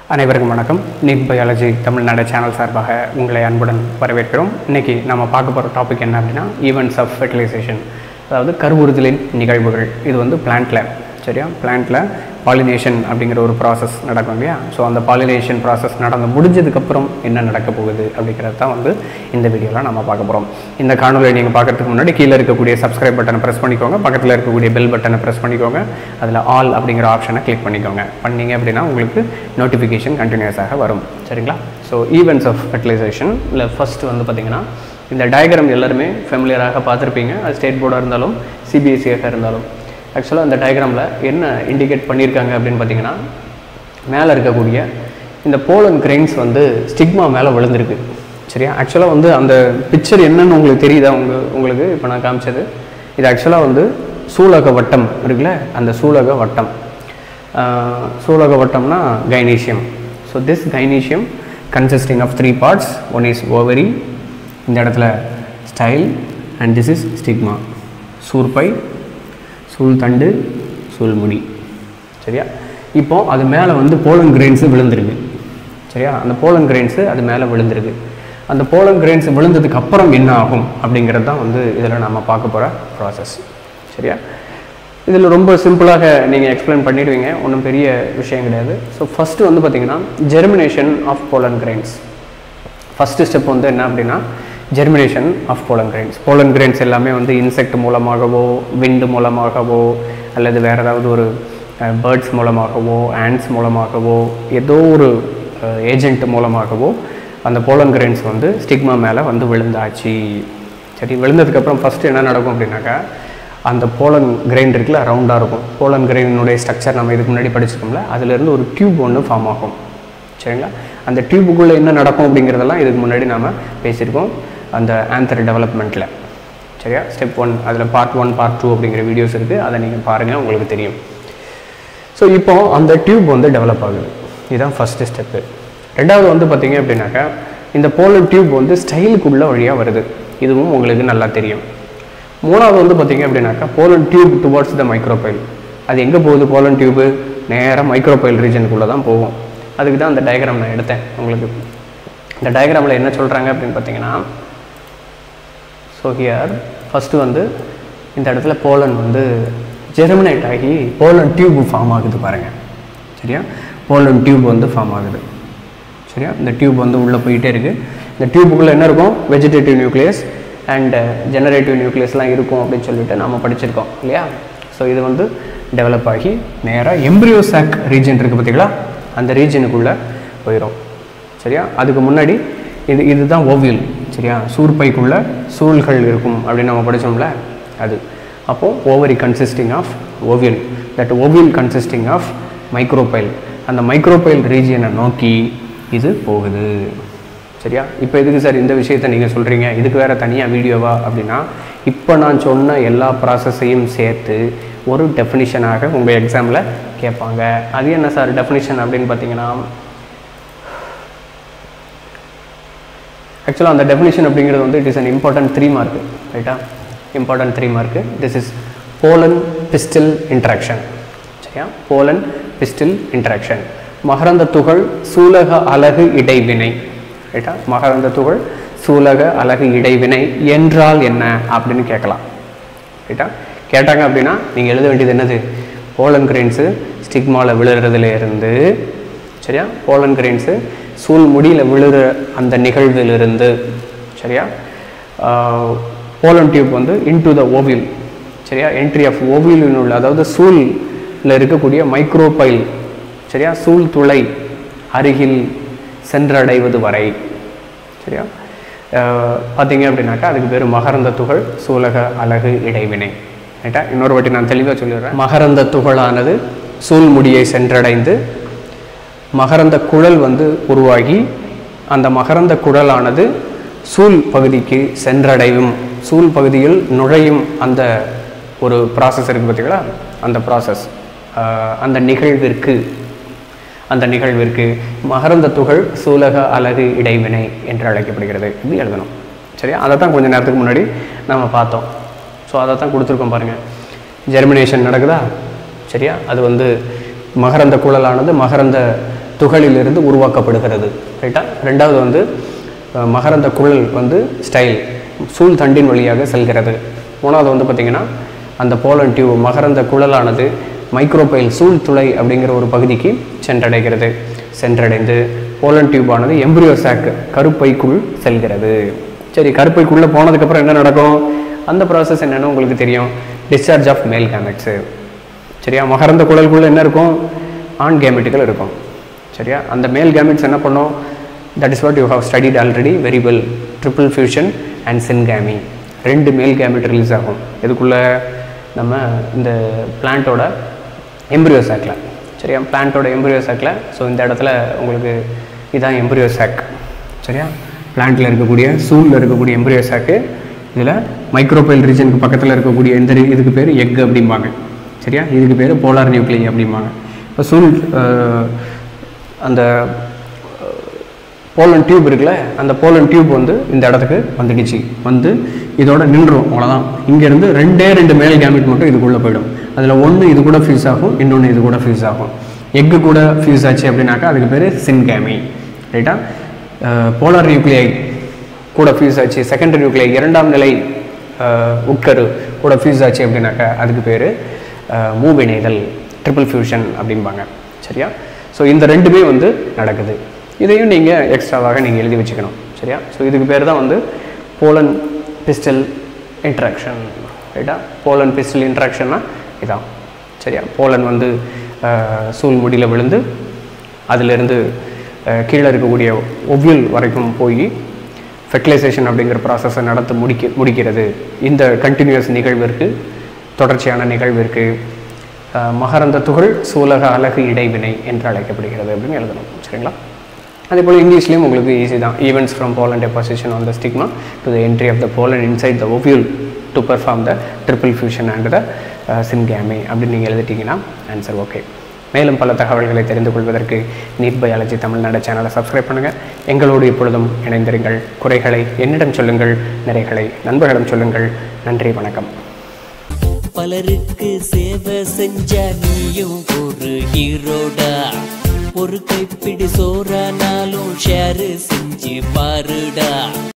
அனைவருக்கும் வணக்கம் NEET biology Tamil Nadu channel சார்பாக உங்களை அன்புடன் வரவேற்கிறோம் இன்னைக்கு நம்ம பார்க்க போகிற டாபிக் என்ன அப்படின்னா ஈவெண்ட்ஸ் ஆஃப் ஃபெர்டிலைசேஷன் அதாவது கருவுறுதலின் நிகழ்வுகள் இது வந்து பிளான்ட்டில் சரியா பிளான்ட்டில் பாலினேஷன் அப்படிங்கிற ஒரு ப்ராசஸ் நடக்கும் இல்லையா ஸோ அந்த பாலினேஷன் ப்ராசஸ் நடந்து முடிஞ்சதுக்கப்புறம் என்ன நடக்க போகுது அப்படிங்கிறது தான் வந்து இந்த வீடியோவில் நம்ம பார்க்க போகிறோம் இந்த காணொலியை நீங்கள் பார்க்கறதுக்கு முன்னாடி கீழே இருக்கக்கூடிய சப்ஸ்கிரைப் பட்டனை ப்ரெஸ் பண்ணிக்கோங்க பக்கத்தில் இருக்கக்கூடிய பெல் பட்டனை ப்ரெஸ் பண்ணிக்கோங்க அதில் ஆல் அப்படிங்கிற ஆப்ஷனை கிளிக் பண்ணிக்கோங்க பண்ணீங்க அப்படின்னா உங்களுக்கு நோட்டிஃபிகேஷன் கண்டினியூஸாக வரும் சரிங்களா ஸோ ஈவெண்ட்ஸ் ஆஃப் ஃபெர்டிலைசேஷன் இல்லை ஃபஸ்ட்டு வந்து பார்த்திங்கன்னா இந்த டயக்ராம் எல்லாருமே ஃபெமிலியராக பார்த்துருப்பீங்க அது ஸ்டேட் போர்டாக இருந்தாலும் சிபிஎஸ்சியாக இருந்தாலும் ஆக்சுவலாக அந்த டயக்ராமில் என்ன இண்டிகேட் பண்ணியிருக்காங்க அப்படின்னு பார்த்தீங்கன்னா மேலே இருக்கக்கூடிய இந்த போலன் கிரெயின்ஸ் வந்து ஸ்டிக்மா மேலே விழுந்திருக்கு சரியா ஆக்சுவலாக வந்து அந்த பிக்சர் என்னன்னு உங்களுக்கு தெரியுதா உங்க உங்களுக்கு இப்போ நான் காமிச்சது இது ஆக்சுவலாக வந்து சூலக வட்டம் இருக்குல்ல அந்த சூலக வட்டம் ஆஹ் சூலக வட்டம்னா gynoecium so this gynoecium consisting of three parts one is ovary இந்த இடத்துல style and this is stigma சூர்பை சூழ் தண்டு சூழ் முடி சரியா இப்போ அது மேலே வந்து போலன் கிரெயின்ஸு விழுந்திருக்கு சரியா அந்த போலன் கிரெயின்ஸு அது மேலே விழுந்திருக்கு அந்த போலன் கிரெயின்ஸ் விழுந்ததுக்கு அப்புறம் என்ன ஆகும் அப்படிங்கிறது தான் வந்து இதில் நம்ம பார்க்க போகிற ப்ராசஸ் சரியா இதில் ரொம்ப சிம்பிளாக நீங்கள் எக்ஸ்பிளைன் பண்ணிடுவீங்க ஒன்றும் பெரிய விஷயம் கிடையாது ஸோ ஃபஸ்ட்டு வந்து பார்த்தீங்கன்னா germination of pollen grains first step வந்து என்ன அப்படின்னா germination of pollen grains pollen grains எல்லாமே வந்து இன்செக்ட் மூலமாகவோ விண்டு மூலமாகவோ அல்லது வேறு ஏதாவது ஒரு பேர்ட்ஸ் மூலமாகவோ ஆண்ட்ஸ் மூலமாகவோ ஏதோ ஒரு ஏஜென்ட் மூலமாகவோ அந்த போலன் கிரெயின்ஸ் வந்து ஸ்டிக்மா மேலே வந்து விழுந்தாச்சு சரி விழுந்ததுக்கப்புறம் ஃபஸ்ட்டு என்ன நடக்கும் அப்படின்னாக்கா அந்த போலன் கிரெயின் இருக்குல்ல ரவுண்டாக இருக்கும் போலன் கிரெயினுடைய ஸ்ட்ரக்சர் நம்ம இதுக்கு முன்னாடி படிச்சிருக்கோம்ல அதுலேருந்து ஒரு டியூப் ஒன்று ஃபார்ம் ஆகும் சரிங்களா அந்த டியூபுக்குள்ளே என்ன நடக்கும் அப்படிங்கிறதெல்லாம் இதுக்கு முன்னாடி நாம் பேசியிருக்கோம் அந்த ஆன்சர் டெவலப்மெண்ட்டில் சரியா ஸ்டெப் ஒன் அதில் பார்ட் ஒன் பார்ட் டூ அப்படிங்கிற வீடியோஸ் இருக்குது அதை நீங்கள் பாருங்கள் உங்களுக்கு தெரியும் ஸோ இப்போ அந்த டியூப் வந்து டெவலப் ஆகுது இதுதான் ஃபஸ்ட்டு ஸ்டெப்பு ரெண்டாவது வந்து பார்த்தீங்க அப்படின்னாக்கா இந்த போலன் டியூப் வந்து ஸ்டைலுக்குள்ள வழியாக வருது இதுவும் உங்களுக்கு நல்லா தெரியும் மூணாவது வந்து பார்த்தீங்க அப்படின்னாக்கா pollen tube towards the micropyle அது எங்கே போகுது போலன் டியூபு நேராக மைக்ரோபைல் ரீஜனுக்குள்ளே தான் போகும் அதுக்கு தான் அந்த டயக்ராம் நான் எடுத்தேன் உங்களுக்கு இந்த டயக்ராமில் என்ன சொல்கிறாங்க அப்படின்னு பார்த்தீங்கன்னா ஸோ ஹியர் ஃபஸ்ட்டு வந்து இந்த இடத்துல போலன் வந்து ஜெர்மினேட் ஆகி போலன் டியூப் ஃபார்ம் ஆகுது பாருங்கள் சரியா போலன் டியூப் வந்து ஃபார்ம் ஆகுது சரியா இந்த டியூப் வந்து உள்ளே போயிட்டே இருக்குது இந்த டியூபுக்குள்ளே என்ன இருக்கும் வெஜிடேட்டிவ் நியூக்ளியஸ் அண்ட் ஜெனரேட்டிவ் நியூக்ளியஸ்லாம் இருக்கும் அப்படின்னு சொல்லிட்டு நாம் படிச்சிருக்கோம் இல்லையா ஸோ இது வந்து டெவலப் ஆகி நேராக எம்ப்ரியோ சாக் ரீஜன் இருக்குது பார்த்தீங்களா அந்த ரீஜனுக்குள்ளே போயிடும் சரியா அதுக்கு முன்னாடி இது இதுதான் ஓவியல் சரியா சூர்பைக்குள்ளே சூழ்கள் இருக்கும் அப்படின்னு நம்ம படித்தோம்ல அது அப்போது ovary consisting of ovule that ovule consisting of micropyle அந்த மைக்ரோபைல் ரீஜியனை நோக்கி இது போகுது சரியா இப்போ எதுக்கு சார் இந்த விஷயத்தை நீங்கள் சொல்கிறீங்க இதுக்கு வேறு தனியாக வீடியோவா அப்படின்னா இப்போ நான் சொன்ன எல்லா ப்ராசஸையும் சேர்த்து ஒரு டெஃபினிஷனாக உங்கள் எக்ஸாமில் கேட்பாங்க அது என்ன சார் டெஃபினிஷன் அப்படின்னு பார்த்தீங்கன்னா ஆக்சுவலாக அந்த டெஃபினிஷன் அப்படிங்கிறது வந்து it is an important three mark ரைட்டா important three mark this is pollen pistil interaction சரியா போலன் பிஸ்டில் இன்ட்ராக்ஷன் மகரந்த துகள் சூலக அலகு இடைவினை ரைட்டா மகரந்த துகள் சூலக அலகு இடைவினை என்றால் என்ன அப்படின்னு கேட்கலாம் ரைட்டா கேட்டாங்க அப்படின்னா நீங்கள் எழுத வேண்டியது என்னது போலன் கிரெயின்ஸு ஸ்டிக்மாவில் விழுறதுல இருந்து சரியா போலன் கிரெயின்ஸு சூழ் முடியில் விழுற அந்த நிகழ்விலிருந்து சரியா போலன் டியூப் வந்து இன்டு த ஓவியல் சரியா என்ட்ரி ஆஃப் ஓவியலின் உள்ள அதாவது சூழில் இருக்கக்கூடிய மைக்ரோபைல் சரியா சூழ் துளை அருகில் சென்றடைவது வரை சரியா பார்த்தீங்க அப்படின்னாக்கா அதுக்கு பேர் மகரந்த துகள் சூலக அலகு இடைவினை ரைட்டா இன்னொரு வாட்டி நான் தெளிவாக சொல்லிடுறேன் மகரந்த துகளானது சூழ்முடியை சென்றடைந்து மகரந்த குழல் வந்து உருவாகி அந்த மகரந்த குழலானது சூழ் பகுதிக்கு சென்றடையும் சூழ் பகுதியில் நுழையும் அந்த ஒரு ப்ராசஸ் இருக்குது பார்த்தீங்களா அந்த ப்ராசஸ் அந்த நிகழ்விற்கு அந்த நிகழ்விற்கு மகரந்த துகள் சூலக அலகு இடைவினை என்று அழைக்கப்படுகிறது இப்படி எழுதணும் சரியா அதை தான் கொஞ்சம் நேரத்துக்கு முன்னாடி நம்ம பார்த்தோம் ஸோ அதை தான் கொடுத்துருக்கோம் பாருங்கள் ஜெர்மினேஷன் நடக்குதா சரியா அது வந்து மகரந்த குழலானது மகரந்த துகளிலிருந்து உருவாக்கப்படுகிறது ரைட்டா ரெண்டாவது வந்து அஹ், மகரந்த குழல் வந்து ஸ்டைல் சூழ் தண்டின் வழியாக செல்கிறது மூணாவது வந்து பார்த்திங்கன்னா அந்த போலன் டியூப் மகரந்த குழலானது மைக்ரோபைல் சூழ் துளை அப்படிங்கிற ஒரு பகுதிக்கு சென்றடைகிறது சென்றடைந்து போலன் டியூபானது எம்பரியோ சாக் கருப்பைக்குள் செல்கிறது சரி கருப்பைக்குள்ளே போனதுக்கப்புறம் என்ன நடக்கும் அந்த ப்ராசஸ் என்னன்னு உங்களுக்கு தெரியும் டிஸ்சார்ஜ் ஆஃப் மேல் கேமெட்ஸு சரியா மகரந்த குழலுக்குள்ளே என்ன இருக்கும் ஆண் கேமெட்டுகள் இருக்கும் சரியா அந்த மேல் கேமெட்ஸ் என்ன பண்ணும் that is what you have studied already very well triple fusion and syngamy ரெண்டு மேல் கேமெட் ரிலீஸ் ஆகும் இதுக்குள்ளே நம்ம இந்த பிளான்ட்டோட எம்பரியோ சாக்கில் சரியா பிளான்ட்டோட எம்பரியோ சாக்கில் ஸோ இந்த இடத்துல உங்களுக்கு இதான் எம்பரியோ சாக் சரியா பிளான்ட்டில் இருக்கக்கூடிய சூழில் இருக்கக்கூடிய எம்பரியோ சாக்கு இதில் மைக்ரோபைல் ரீஜனுக்கு பக்கத்தில் இருக்கக்கூடிய இந்த re- இதுக்கு பேர் எக் அப்படிம்பாங்க சரியா இதுக்கு பேர் போலார் நியூக்ளி அப்படிம்பாங்க இப்போ சூழ் அஹ், அந்த போலன் டியூப் இருக்குல்ல அந்த போலன் டியூப் வந்து இந்த இடத்துக்கு வந்துடுச்சு வந்து இதோட நின்றும் அவ்வளோதான் இங்கேருந்து ரெண்டே ரெண்டு மேல் கேமெட் மட்டும் இதுக்குள்ளே போயிடும் அதில் ஒன்று இது கூட ஃபியூஸ் ஆகும் இன்னொன்று இது கூட ஃபியூஸ் ஆகும் எக்கு கூட ஃபியூஸ் ஆச்சு அப்படின்னாக்கா அதுக்கு பேர் சின்கேமி ரைட்டா போலார் நியூக்ளியை கூட ஃபியூஸ் ஆச்சு செகண்டரி நியூக்ளியை இரண்டாம் நிலை அஹ், உட்கரு கூட ஃபியூஸ் ஆச்சு அப்படின்னாக்கா அதுக்கு பேர் மூவிணைதல் ட்ரிபிள் ஃபியூஷன் அப்படிம்பாங்க சரியா ஸோ இந்த ரெண்டுமே வந்து நடக்குது இதையும் நீங்கள் எக்ஸ்ட்ராவாக நீங்கள் எழுதி வச்சுக்கணும் சரியா ஸோ இதுக்கு பேர் தான் வந்து போலன் பிஸ்டல் இன்ட்ராக்ஷன் ரைட்டா போலன் பிஸ்டல் இன்ட்ராக்ஷன்னா இதான் சரியா போலன் வந்து அஹ், சூழ் முடியில் விழுந்து அதிலிருந்து அஹ், கீழே இருக்கக்கூடிய ஒவ்வியல் வரைக்கும் போய் ஃபெர்டிலைசேஷன் அப்படிங்கிற ப்ராசஸை நடத்த முடிக்க முடிக்கிறது இந்த கண்டினியூஸ் நிகழ்விற்கு தொடர்ச்சியான நிகழ்விற்கு அஹ், மகரந்த துகள் சூலக அலகு இடைவினை என்று அழைக்கப்படுகிறது அப்படின்னு எழுதணும் சரிங்களா அதே போல் இங்கிலீஷ்லேயும் உங்களுக்கு ஈஸி தான் events from pollen deposition on the stigma to the entry of the pollen inside the ovule to perform the triple fusion and the syngamy அப்படின்னு நீங்கள் எழுதிட்டீங்கன்னா ஆன்சர் ஓகே மேலும் பல தகவல்களை தெரிந்து கொள்வதற்கு நீட் பயாலஜி தமிழ்நாடு சேனலை சப்ஸ்கிரைப் பண்ணுங்கள் எங்களோடு இப்பொழுதும் இணைந்திருங்கள் குறைகளை என்னிடம் சொல்லுங்கள் நிறைகளை நண்பர்களிடம் சொல்லுங்கள் நன்றி வணக்கம் பலருக்கு சேவை செஞ்ச நீயும் ஒரு ஹீரோடா ஒரு கைப்பிடி சோறானாலும் ஷேர் செஞ்சு பாருடா